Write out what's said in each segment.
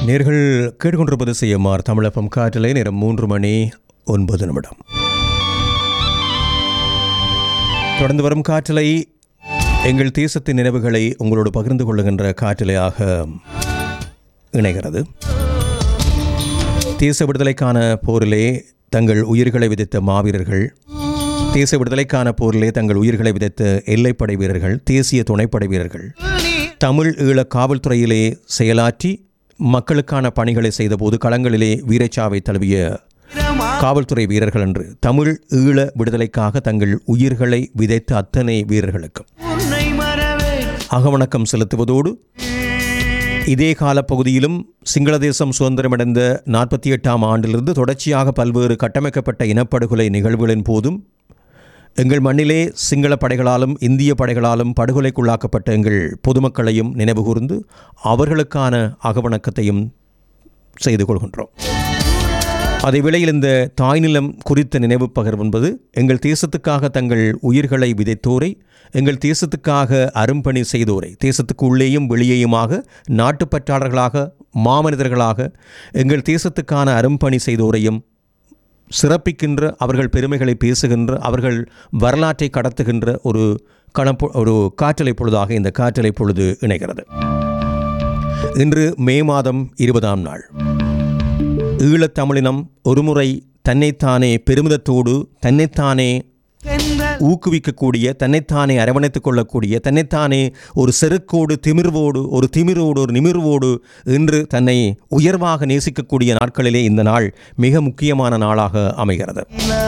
நேர்கள் கேட்டுக்கொண்டிருப்பது செய்யமார் தமிழப்பம் காற்றலை நேரம் மூன்று மணி ஒன்பது நிமிடம் தொடர்ந்து வரும் காற்றலை எங்கள் தேசத்தின் நினைவுகளை உங்களோடு பகிர்ந்து கொள்ளுகின்ற காற்றலையாக இணைகிறது தேச விடுதலைக்கான போரிலே தங்கள் உயிர்களை விதைத்த மாவீரர்கள் தேச விடுதலைக்கான போரிலே தங்கள் உயிர்களை விதைத்த எல்லைப்படை வீரர்கள் தேசிய துணைப்படை வீரர்கள் தமிழ் ஈழ காவல்துறையிலே செயலாற்றி மக்களுக்கான பணிகளை செய்தபோது களங்களிலே வீரச்சாவை தழுவிய காவல்துறை வீரர்கள் என்று தமிழ் ஈழ விடுதலைக்காக தங்கள் உயிர்களை விதைத்த அத்தனை வீரர்களுக்கும் உன்னை மறவே அகவணக்கம் செலுத்துவதோடு இதே காலப்பகுதியிலும் சிங்கள தேசம் சுதந்திரமடைந்த நாற்பத்தி எட்டாம் ஆண்டிலிருந்து தொடர்ச்சியாக பல்வேறு கட்டமைக்கப்பட்ட இனப்படுகொலை நிகழ்வுகளின் போதும் எங்கள் மண்ணிலே சிங்கள படைகளாலும் இந்திய படைகளாலும் படுகொலைக்குள்ளாக்கப்பட்ட எங்கள் பொதுமக்களையும் நினைவுகூர்ந்து அவர்களுக்கான அகவணக்கத்தையும் செய்து கொள்கின்றோம் அதே வேளையில் இந்த தாய்நிலம் குறித்த நினைவு பகிர்வு என்பது எங்கள் தேசத்துக்காக தங்கள் உயிர்களை விதைத்தோரை எங்கள் தேசத்துக்காக அரும்பணி செய்தோரை தேசத்துக்கு உள்ளேயும் வெளியேயுமாக நாட்டுப்பற்றாளர்களாக மாமனிதர்களாக எங்கள் தேசத்துக்கான அரும்பணி செய்தோரையும் சிறப்பிக்கின்ற அவர்கள் பெருமைகளை பேசுகின்ற அவர்கள் வரலாற்றை கடத்துகின்ற ஒரு கணப்பொ ஒரு காற்றலை பொழுதாக இந்த காற்றலை பொழுது இணைகிறது இன்று மே மாதம் இருபதாம் நாள் ஈழத்தமிழினம் ஒருமுறை தன்னைத்தானே பெருமிதத்தோடு தன்னைத்தானே தென்றல் ஊக்குவிக்கக்கூடிய தன்னைத்தானே அரவணைத்துக் கொள்ளக்கூடிய தன்னைத்தானே ஒரு செருக்கோடு திமிர்வோடு ஒரு திமிரோடு ஒரு நிமிர்வோடு என்று தன்னை உயர்வாக நேசிக்கக்கூடிய நாட்களிலே இந்த நாள் மிக முக்கியமான நாளாக அமைகிறது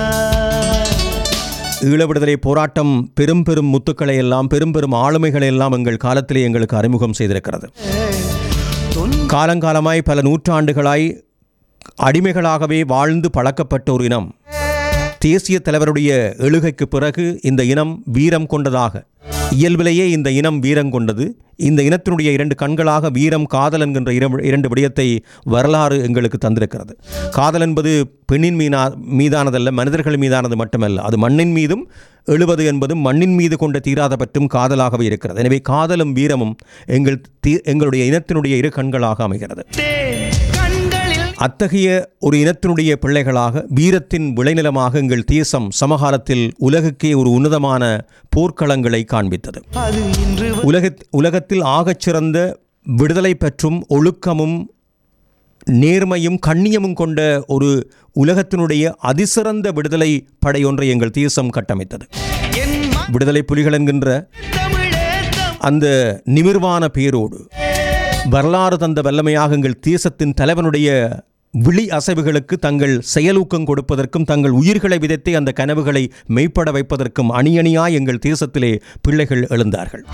ஈழ விடுதலை போராட்டம் பெரும் பெரும் முத்துக்களை எல்லாம் பெரும் பெரும் ஆளுமைகளை எல்லாம் எங்கள் காலத்திலே எங்களுக்கு அறிமுகம் செய்திருக்கிறது காலங்காலமாய் பல நூற்றாண்டுகளாய் அடிமைகளாகவே வாழ்ந்து பழக்கப்பட்ட ஒரு இனம் தேசிய தலைவருடைய எழுகைக்கு பிறகு இந்த இனம் வீரம் கொண்டதாக இயல்பிலேயே இந்த இனம் வீரம் கொண்டது இந்த இனத்தினுடைய இரண்டு கண்களாக வீரம் காதல் என்கின்ற இரம்- இரண்டு விடயத்தை வரலாறு எங்களுக்கு தந்திருக்கிறது காதல் என்பது பெண்ணின் மீனா மீதானதல்ல மனிதர்கள் மீதானது மட்டுமல்ல அது மண்ணின் மீதும் எழுவது என்பதும் மண்ணின் மீது கொண்ட தீராத பற்றும் காதலாகவே இருக்கிறது எனவே காதலும் வீரமும் எங்கள் தீ- எங்களுடைய இனத்தினுடைய இரு கண்களாக அமைகிறது கண்களில் அத்தகைய ஒரு இனத்தினுடைய பிள்ளைகளாக வீரத்தின் விளைநிலமாக எங்கள் தேசம் சமகாலத்தில் உலகுக்கே ஒரு உன்னதமான போர்க்களங்களை காண்பித்தது அது இன்று உலக உலகத்தில் ஆகச் சிறந்த விடுதலை பற்றும் ஒழுக்கமும் நேர்மையும் கண்ணியமும் கொண்ட ஒரு உலகத்தினுடைய அதிசிறந்த விடுதலை படையொன்றை எங்கள் தேசம் கட்டமைத்தது என் விடுதலை புலிகள் என்கின்ற தமிழே தம் அந்த நிமிர்வான பேரோடு வரலாறு தந்த வல்லமையாக எங்கள் தேசத்தின் தலைவனுடைய விழி அசைவுகளுக்கு தங்கள் செயலூக்கம் கொடுப்பதற்கும் தங்கள் உயிர்களை விதைத்தே அந்த கனவுகளை மெய்ப்பட வைப்பதற்கும் அணியணியாய் எங்கள் தேசத்திலே பிள்ளைகள் எழுந்தார்கள்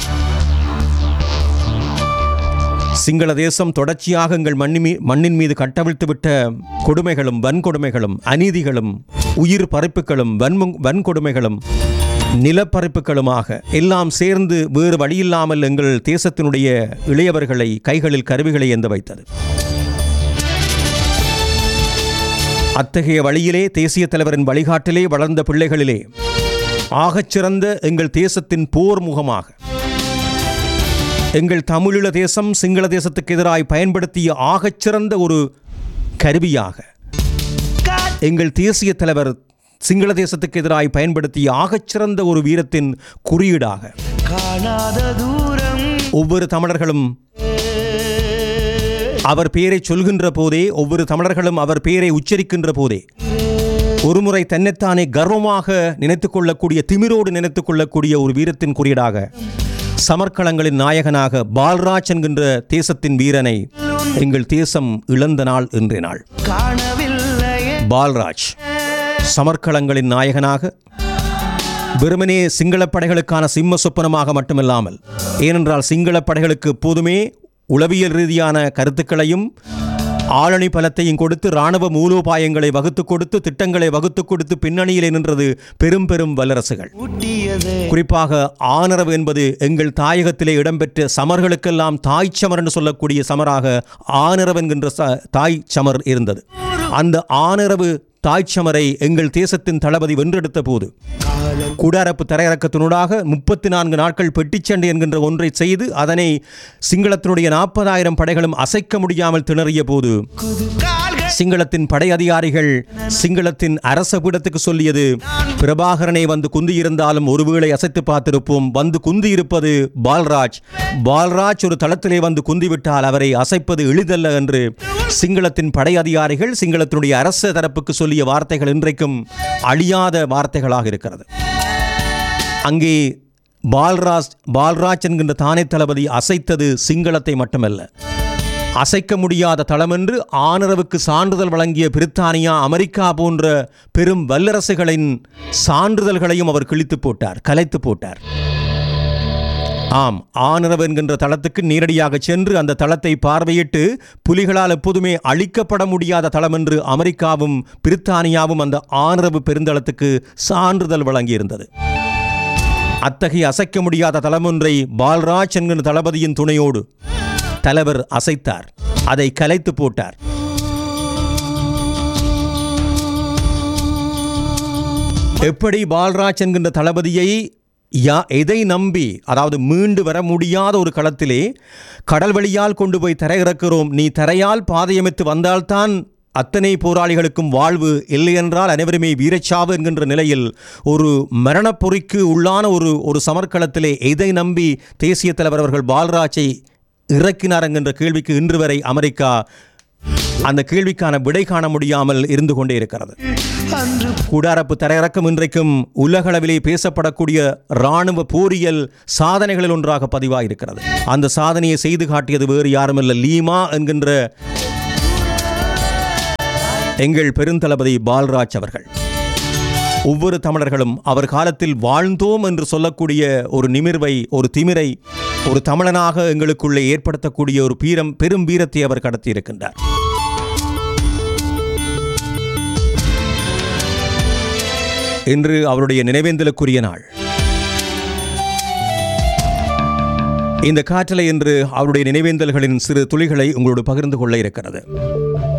சிங்கள தேசம் தொடர்ச்சியாக எங்கள் மண்ணி மீ மண்ணின் மீது கட்டவிழ்த்துவிட்ட கொடுமைகளும் வன்கொடுமைகளும் அநீதிகளும் உயிர் பறிப்புகளும் வன்மு வன்கொடுமைகளும் நிலப்பறிப்புகளுமாக எல்லாம் சேர்ந்து வேறு வழியில்லாமல் எங்கள் தேசத்தினுடைய இளையவர்களை கைகளில் கருவிகளை எந்த வைத்தது அத்தகைய வழியிலே தேசிய தலைவரின் வழிகாட்டிலே வளர்ந்த பிள்ளைகளிலே ஆகச்சிறந்த எங்கள் தேசத்தின் போர் முகமாக எங்கள் தமிழீழ தேசம் சிங்கள தேசத்துக்கு எதிராய் பயன்படுத்திய ஆகச்சிறந்த ஒரு கருவியாக எங்கள் தேசிய தலைவர் சிங்கள தேசத்துக்கு எதிராய் பயன்படுத்திய ஆகச்சிறந்த ஒரு வீரத்தின் குறியீடாக காணாத தூரம் ஒவ்வொரு தமிழர்களும் அவர் பெயரை சொல்கின்ற போதே ஒவ்வொரு தமிழர்களும் அவர் பெயரை உச்சரிக்கின்ற போதே ஒருமுறை தன்னைத்தானே கர்வமாக நினைத்துக் கொள்ளக்கூடிய திமிரோடு நினைத்துக் கொள்ளக்கூடிய ஒரு வீரத்தின் குறியீடாக சமர்க்களங்களின் நாயகனாக பால்ராஜ் என்கின்ற தேசத்தின் வீரனை எங்கள் தேசம் இழந்த நாள் இன்றைய நாள் காணவில்லையே பால்ராஜ் சமர்க்களங்களின் நாயகனாக வெறுமனே சிங்களப் படைகளுக்கான சிம்ம சொப்பனமாக மட்டுமில்லாமல் ஏனென்றால் சிங்களப் படைகளுக்கு எப்போதுமே உளவியல் ரீதியான கருத்துக்களையும் ஆளணி பலத்தையும் கொடுத்து இராணுவ மூலோபாயங்களை வகுத்து கொடுத்து திட்டங்களை வகுத்து கொடுத்து பின்னணியிலே நின்றது பெரும் பெரும் வல்லரசுகள் ஊட்டியதே குறிப்பாக ஆனரவு என்பது எங்கள் தாயகத்திலே இடம்பெற்ற சமர்களுக்கெல்லாம் தாய் சமர் என்று சொல்லக்கூடிய சமராக ஆனரவு என்கின்ற ச- தாய் சமர் இருந்தது அந்த ஆனரவு தாய்ச்சமரை எங்கள் தேசத்தின் தளபதி வென்றெடுத்த போது கூடாரப்பு தரையிறக்கத்தினூடாக முப்பத்தி நான்கு நாட்கள் பெட்டிச்சண்டை என்கின்ற ஒன்றை செய்து அதனை சிங்களத்தினுடைய நாற்பதாயிரம் படைகளும் அசைக்க முடியாமல் திணறிய போது கால்கள் சிங்களத்தின் படை அதிகாரிகள் சிங்களத்தின் அரச பீடத்துக்கு சொல்லியது பிரபாகரனை வந்து குந்தியிருந்தாலும் ஒருவேளை அசைத்து பார்த்திருப்போம் வந்து குந்தியிருப்பது பால்ராஜ் பால்ராஜ் ஒரு தளத்திலே வந்து குந்திவிட்டால் அவரை அசைப்பது எளிதல்ல என்று சிங்களத்தின் படை அதிகாரிகள் சிங்களத்தினுடைய அரச தரப்புக்கு சொல்லிய வார்த்தைகள் இன்றைக்கும் அழியாத வார்த்தைகளாக இருக்கிறது அங்கே பால்ராஜ் பால்ராஜ் என்கின்ற தானே தளபதி அசைத்தது சிங்களத்தை மட்டுமல்ல அசைக்க முடியாத தளமென்று ஆனரவுக்கு சான்றிதழ் வழங்கிய பிரித்தானியா அமெரிக்கா போன்ற பெரும் வல்லரசுகளின் சான்றிதழ்களையும் அவர் கிழித்து போட்டார் கலைத்து போட்டார் ஆம் ஆனரவு என்கின்ற தளத்துக்கு நேரடியாக சென்று அந்த தளத்தை பார்வையிட்டு புலிகளால் எப்போதுமே அழிக்கப்பட முடியாத தளம் என்று அமெரிக்காவும் பிரித்தானியாவும் அந்த ஆனரவு பெருந்தளத்துக்கு சான்றிதழ் வழங்கியிருந்தது அத்தகைய அசைக்க முடியாத தளமொன்றை பால்ராஜ் என்கிற தளபதியின் துணையோடு தலைவர் அசைத்தார் அதை கலைத்து போட்டார் எப்படி பால்ராஜ் என்கின்ற தளபதியை யா எதை நம்பி அதாவது மீண்டு வர முடியாத ஒரு களத்திலே கடல் வழியால் கொண்டு போய் தரையிறக்கிறோம் நீ தரையால் பாதையமைத்து வந்தால்தான் அத்தனை போராளிகளுக்கும் வாழ்வு இல்லையென்றால் அனைவருமே வீரச்சாவு என்கின்ற நிலையில் ஒரு மரணப்பொறிக்கு உள்ளான ஒரு ஒரு சமர்க்களத்திலே எதை நம்பி தேசிய தலைவர் அவர்கள் பால்ராஜை இறக்கினார் என்கின்ற கேள்விக்கு இன்று வரை அமெரிக்கா அந்த கேள்விக்கான விடை காண முடியாமல் இருந்து கொண்டே இருக்கிறது அன்று கூடாரப்பு தரையிறக்கம் இன்றைக்கும் உலகளவிலே பேசப்படக்கூடிய இராணுவ போரியல் சாதனைகளில் ஒன்றாக பதிவாயிருக்கிறது அந்த சாதனையை செய்து காட்டியது வேறு யாருமல்ல லீமா என்கின்ற எங்கள் பெருந்தளபதி பால்ராஜ் அவர்கள் ஒவ்வொரு தமிழர்களும் அவர் காலத்தில் வாழ்ந்தோம் என்று சொல்லக்கூடிய ஒரு நிமிர்வை ஒரு திமிரை ஒரு தமிழனாக எங்களுக்குள்ளே ஏற்படுத்தக்கூடிய ஒரு பீரம் பெரும் வீரத்தை அவர் கடத்தியிருக்கின்றார் இன்று அவருடைய நினைவேந்தலுக்குரிய நாள் இந்த காற்றலை என்று அவருடைய நினைவேந்தல்களின் சிறு துளிகளை உங்களோடு பகிர்ந்து கொள்ள இருக்கிறது